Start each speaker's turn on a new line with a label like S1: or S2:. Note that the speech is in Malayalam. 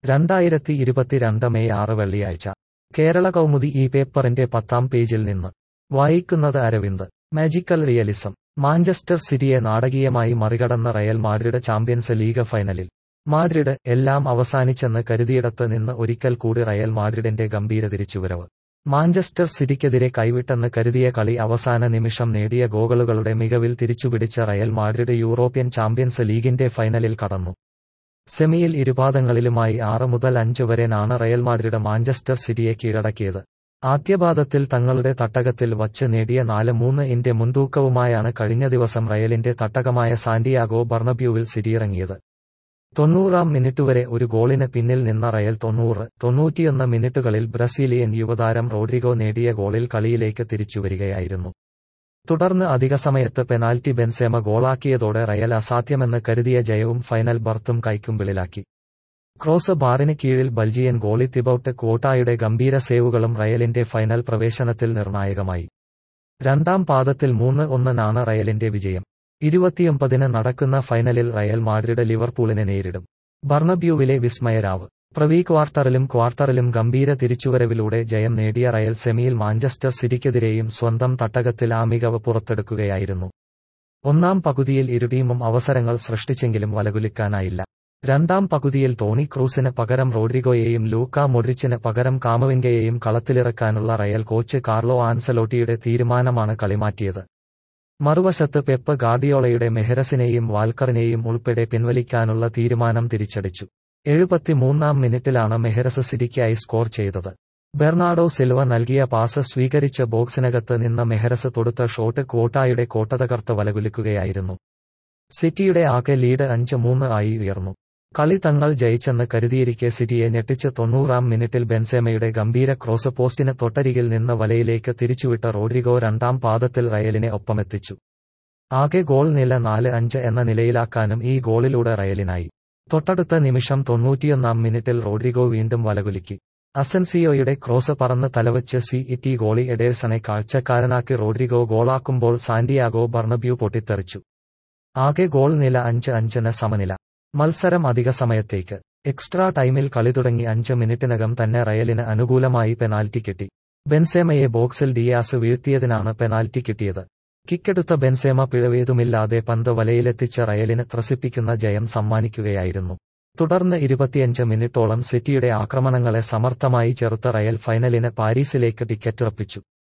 S1: രണ്ടായിരത്തി ഇരുപത്തിരണ്ട് മെയ് ആറ് വെള്ളിയാഴ്ച കേരള കൗമുദി ഈ പേപ്പറിന്റെ പത്താം പേജിൽ നിന്ന് വായിക്കുന്നത് അരവിന്ദ് മാജിക്കൽ റിയലിസം മാഞ്ചസ്റ്റർ സിറ്റിയെ നാടകീയമായി മറികടന്ന റയൽ മാഡ്രിഡ് ചാമ്പ്യൻസ് ലീഗ് ഫൈനലിൽ മാഡ്രിഡ് എല്ലാം അവസാനിച്ചെന്ന് കരുതിയിടത്ത് നിന്ന് ഒരിക്കൽ കൂടി റയൽ മാഡ്രിഡിന്റെ ഗംഭീര തിരിച്ചുവരവ് മാഞ്ചസ്റ്റർ സിറ്റിക്കെതിരെ കൈവിട്ടെന്ന് കരുതിയ കളി അവസാന നിമിഷം നേടിയ ഗോളുകളുടെ മികവിൽ തിരിച്ചുപിടിച്ച റയൽ മാഡ്രിഡ് യൂറോപ്യൻ ചാമ്പ്യൻസ് ലീഗിന്റെ ഫൈനലിൽ കടന്നു സെമിയിൽ ഇരുപാദങ്ങളിലുമായി ആറ് മുതൽ അഞ്ച് വരെ നാണ് റയൽ മാഡ്രിഡ് മാഞ്ചസ്റ്റർ സിറ്റിയെ കീഴടക്കിയത് ആദ്യപാദത്തിൽ തങ്ങളുടെ തട്ടകത്തിൽ വച്ച് നേടിയ നാല് മൂന്ന് ഇന്റെ മുൻതൂക്കവുമായാണ് കഴിഞ്ഞ ദിവസം റയലിന്റെ തട്ടകമായ സാന്റിയാഗോ ബർണബ്യൂവിൽ സിറ്റിയിറങ്ങിയത് തൊണ്ണൂറാം മിനിറ്റ് വരെ ഒരു ഗോളിന് പിന്നിൽ നിന്ന റയൽ തൊണ്ണൂറ് തൊണ്ണൂറ്റിയൊന്ന് മിനിറ്റുകളിൽ ബ്രസീലിയൻ യുവതാരം റോഡ്രിഗോ നേടിയ ഗോളിൽ കളിയിലേക്ക് തിരിച്ചുവരികയായിരുന്നു തുടർന്ന് അധിക സമയത്ത് പെനാൽറ്റി ബെൻസേമ ഗോളാക്കിയതോടെ റയൽ അസാധ്യമെന്ന് കരുതിയ ജയവും ഫൈനൽ ബർത്തും കൈക്കുമ്പിളിലാക്കി ക്രോസ് ബാറിന് കീഴിൽ ബൽജിയൻ ഗോളി തിബൌട്ട് കോട്ടായുടെ ഗംഭീര സേവുകളും റയലിന്റെ ഫൈനൽ പ്രവേശനത്തിൽ നിർണായകമായി രണ്ടാം പാദത്തിൽ മൂന്ന് ഒന്നിനാണ് റയലിന്റെ വിജയം ഇരുപത്തിയൊമ്പതിന് നടക്കുന്ന ഫൈനലിൽ റയൽ മാഡ്രിഡ് ലിവർപൂളിനെ നേരിടും ബർണബ്യൂവിലെ വിസ്മയരാവ് പ്രവീ ക്വാർട്ടറിലും ക്വാർട്ടറിലും ഗംഭീര തിരിച്ചുവരവിലൂടെ ജയം നേടിയ റയൽ സെമിയിൽ മാഞ്ചസ്റ്റർ സിറ്റിക്കെതിരെയും സ്വന്തം തട്ടകത്തിൽ ആ മികവ് പുറത്തെടുക്കുകയായിരുന്നു ഒന്നാം പകുതിയിൽ ഇരു ടീമും അവസരങ്ങൾ സൃഷ്ടിച്ചെങ്കിലും വലകുലിക്കാനായില്ല രണ്ടാം പകുതിയിൽ ടോണി ക്രൂസിന് പകരം റോഡ്രിഗോയെയും ലൂക്ക മൊഡ്രിച്ചിന് പകരം കാമവിംഗയെയും കളത്തിലിറക്കാനുള്ള റയൽ കോച്ച് കാർലോ ആൻസലോട്ടിയുടെ തീരുമാനമാണ് കളിമാറ്റിയത് മറുവശത്ത് പെപ്പ് ഗാർഡിയോളയുടെ മെഹരസിനെയും വാൽക്കറിനെയും ഉൾപ്പെടെ പിൻവലിക്കാനുള്ള തീരുമാനം തിരിച്ചടിച്ചു എഴുപത്തിമൂന്നാം മിനിറ്റിലാണ് മെഹരസ് സിറ്റിക്കായി സ്കോർ ചെയ്തത് ബെർണാഡോ സിൽവ നൽകിയ പാസ് സ്വീകരിച്ച് ബോക്സിനകത്ത് നിന്ന് മെഹരസ് തൊടുത്ത ഷോട്ട് കോട്ടായുടെ കോട്ടതകർത്ത് വലകുലിക്കുകയായിരുന്നു സിറ്റിയുടെ ആകെ ലീഡ് അഞ്ച് മൂന്ന് ആയി ഉയർന്നു കളി തങ്ങൾ ജയിച്ചെന്ന് കരുതിയിരിക്കെ സിറ്റിയെ ഞെട്ടിച്ച് തൊണ്ണൂറാം മിനിറ്റിൽ ബെൻസേമയുടെ ഗംഭീര ക്രോസ് പോസ്റ്റിന് തൊട്ടരികിൽ നിന്ന് വലയിലേക്ക് തിരിച്ചുവിട്ട റോഡ്രിഗോ രണ്ടാം പാദത്തിൽ റയലിനെ ഒപ്പമെത്തിച്ചു ആകെ ഗോൾ നില നാല് അഞ്ച് എന്ന നിലയിലാക്കാനും ഈ ഗോളിലൂടെ റയലിനായി തൊട്ടടുത്ത നിമിഷം തൊണ്ണൂറ്റിയൊന്നാം മിനിറ്റിൽ റോഡ്രിഗോ വീണ്ടും വലകുലുക്കി അസൻസിയോയുടെ ക്രോസ് പറന്ന് തലവച്ച് സി ഇറ്റി ഗോളി എഡേഴ്സണെ കാഴ്ചക്കാരനാക്കി റോഡ്രിഗോ ഗോളാക്കുമ്പോൾ സാന്റിയാഗോ ബർണബ്യൂ പൊട്ടിത്തെറിച്ചു ആകെ ഗോൾ നില അഞ്ച് അഞ്ചിന് സമനില മത്സരം അധിക സമയത്തേക്ക് എക്സ്ട്രാ ടൈമിൽ കളി തുടങ്ങി അഞ്ച് മിനിറ്റിനകം തന്നെ റയലിന് അനുകൂലമായി പെനാൽറ്റി കിട്ടി ബെൻസേമയെ ബോക്സിൽ ഡിയാസ് വീഴ്ത്തിയതിനാണ് പെനാൽറ്റി കിട്ടിയത് കിക്കെടുത്ത ബെൻസേമ പിഴവേതുമില്ലാതെ പന്ത് വലയിലെത്തിച്ച് റയലിന് ത്രസിപ്പിക്കുന്ന ജയം സമ്മാനിക്കുകയായിരുന്നു തുടർന്ന് ഇരുപത്തിയഞ്ച് മിനിറ്റോളം സിറ്റിയുടെ ആക്രമണങ്ങളെ സമർത്ഥമായി ചെറുത്ത റയൽ ഫൈനലിന് പാരീസിലേക്ക് ടിക്കറ്റുറപ്പിച്ചു